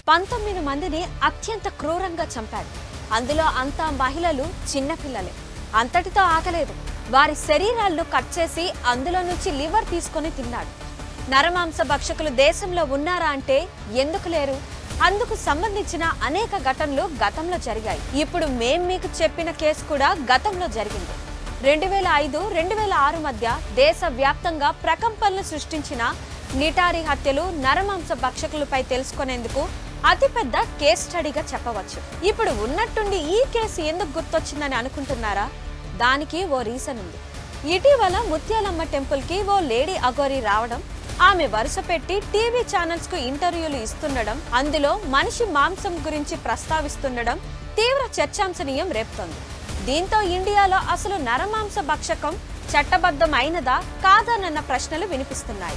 పంతొమ్మిది మందిని అత్యంత క్రూరంగా చంపాడు అందులో అంతా మహిళలు చిన్నపిల్లలే అంతటితో ఆగలేదు వారి శరీరాలను కట్ చేసి అందులో నుంచి లివర్ తీసుకొని తిన్నాడు నరమాంస భక్షకులు దేశంలో ఉన్నారా అంటే ఎందుకు లేరు అందుకు సంబంధించిన అనేక ఘటనలు గతంలో జరిగాయి ఇప్పుడు మేం మీకు చెప్పిన కేసు కూడా గతంలో జరిగింది రెండు వేల ఐదు రెండు వేల ఆరు మధ్య దేశవ్యాప్తంగా ప్రకంపనలు సృష్టించిన నిటారి హత్యలు నరమాంస భక్షకులపై తెలుసుకునేందుకు అతిపెద్ద కేస్ స్టడీగా చెప్పవచ్చు ఇప్పుడు ఉన్నట్టుండి ఈ కేసు ఎందుకు గుర్తొచ్చిందని అనుకుంటున్నారా దానికి ఓ రీజన్ ఉంది ఇటీవల ముత్యాలమ్మ టెంపుల్ కి ఓ లేడీ అగోరి రావడం ఆమె వరుస పెట్టి టీవీ ఛానల్స్ కు ఇంటర్వ్యూలు ఇస్తుండడం అందులో మనిషి మాంసం గురించి ప్రస్తావిస్తుండడం తీవ్ర చర్చాంశనీయం రేపుతోంది దీంతో ఇండియాలో అసలు నరమాంస భక్షకం చట్టబద్ధం అయినదా కాదనన్న ప్రశ్నలు వినిపిస్తున్నాయి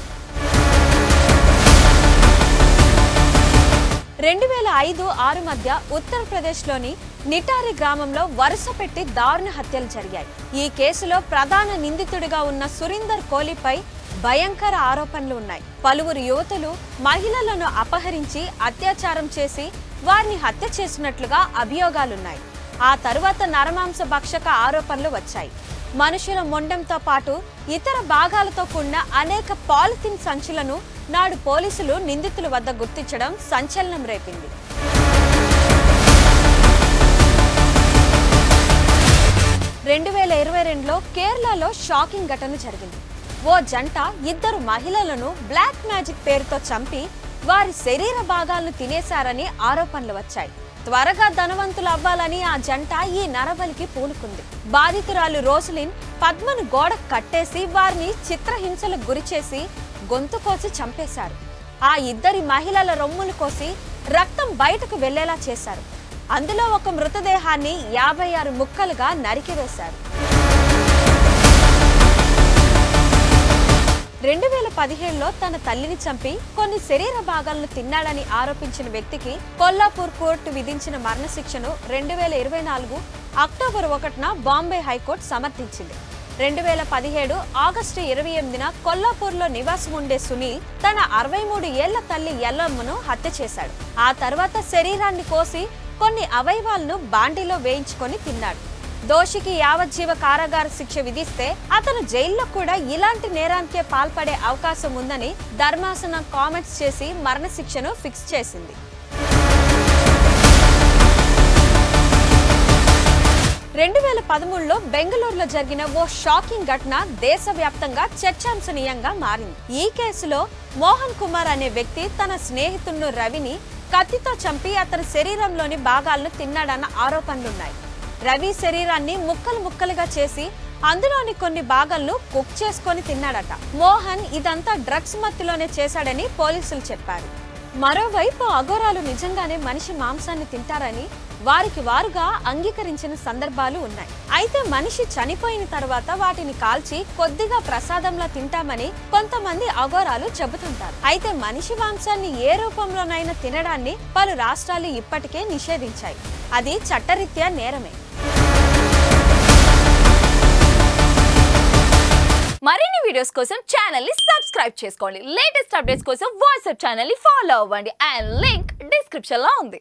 రెండు వేల ఐదు ఆరు మధ్య ఉత్తరప్రదేశ్లోని నిటారి గ్రామంలో వరుస పెట్టి దారుణ హత్యలు జరిగాయి ఈ కేసులో ప్రధాన నిందితుడిగా ఉన్న సురీందర్ కోహ్లీపై భయంకర ఆరోపణలు ఉన్నాయి పలువురు యువతులు మహిళలను అపహరించి అత్యాచారం చేసి వారిని హత్య చేసినట్లుగా అభియోగాలున్నాయి ఆ తరువాత నరమాంస భక్షక ఆరోపణలు వచ్చాయి మనుషుల మొండంతో పాటు ఇతర భాగాలతో కూడిన అనేక పాలిథిన్ సంచులను నాడు పోలీసులు నిందితుల వద్ద గుర్తించడం సంచలనం రేపింది రెండు వేల ఇరవై రెండులో కేరళలో షాకింగ్ ఘటన జరిగింది ఓ జంట ఇద్దరు మహిళలను బ్లాక్ మ్యాజిక్ పేరుతో చంపి వారి శరీర భాగాలను తినేశారని ఆరోపణలు వచ్చాయి త్వరగా ధనవంతులు అవ్వాలని ఆ జంట ఈ నరబలికి పూనుకుంది బాధితురాలు రోసలిన్ పద్మను గోడ కట్టేసి వారిని చిత్రహింసలకు గురిచేసి గొంతు కోసి చంపేశారు ఆ ఇద్దరి మహిళల రొమ్ములు కోసి రక్తం బయటకు వెళ్లేలా చేశారు అందులో ఒక మృతదేహాన్ని యాభై ఆరు ముక్కలుగా నరికివేశారు రెండు వేల పదిహేడులో తన తల్లిని చంపి కొన్ని శరీర భాగాలను తిన్నాడని ఆరోపించిన వ్యక్తికి కొల్లాపూర్ కోర్టు విధించిన మరణశిక్షను రెండు వేల ఇరవై నాలుగు అక్టోబర్ ఒకటిన బాంబే హైకోర్టు సమర్థించింది రెండు వేల పదిహేడు ఆగస్టు ఇరవై ఎనిమిదిన కొల్లాపూర్లో నివాసం ఉండే సునీల్ తన అరవై మూడు ఏళ్ల తల్లి ఎల్లమ్మను హత్య చేశాడు ఆ తర్వాత శరీరాన్ని కోసి కొన్ని అవయవాలను బాండీలో వేయించుకొని తిన్నాడు దోషికి యావజ్జీవ కారాగార శిక్ష విధిస్తే అతను జైల్లో కూడా ఇలాంటి నేరానికే పాల్పడే అవకాశం ఉందని ధర్మాసనం కామెంట్స్ చేసి మరణశిక్షను ఫిక్స్ చేసింది రెండు వేల పదమూడులో బెంగళూరులో జరిగిన ఓ షాకింగ్ ఘటన దేశవ్యాప్తంగా చర్చాంశనీయంగా మారింది ఈ కేసులో మోహన్ కుమార్ అనే వ్యక్తి తన స్నేహితుడు రవిని కత్తితో చంపి అతని శరీరంలోని భాగాలను తిన్నాడన్న ఆరోపణలున్నాయి రవి శరీరాన్ని ముక్కలు ముక్కలుగా చేసి అందులోని కొన్ని భాగాలను కుక్ చేసుకొని తిన్నాడట మోహన్ ఇదంతా డ్రగ్స్ మత్తులోనే చేశాడని పోలీసులు చెప్పారు మరోవైపు అఘోరాలు నిజంగానే మనిషి మాంసాన్ని తింటారని వారికి వారుగా అంగీకరించిన సందర్భాలు ఉన్నాయి అయితే మనిషి చనిపోయిన తర్వాత వాటిని కాల్చి కొద్దిగా ప్రసాదంలా తింటామని కొంతమంది అఘోరాలు చెబుతుంటారు అయితే మనిషి మాంసాన్ని ఏ రూపంలోనైనా తినడాన్ని పలు రాష్ట్రాలు ఇప్పటికే నిషేధించాయి అది చట్టరీత్యా నేరమే మరిన్ని వీడియోస్ కోసం ఛానల్ ని సబ్స్క్రైబ్ చేసుకోండి లేటెస్ట్ అప్డేట్స్ కోసం వాట్సాప్ ఛానల్ ని ఫాలో అవ్వండి అండ్ లింక్ డిస్క్రిప్షన్ లో ఉంది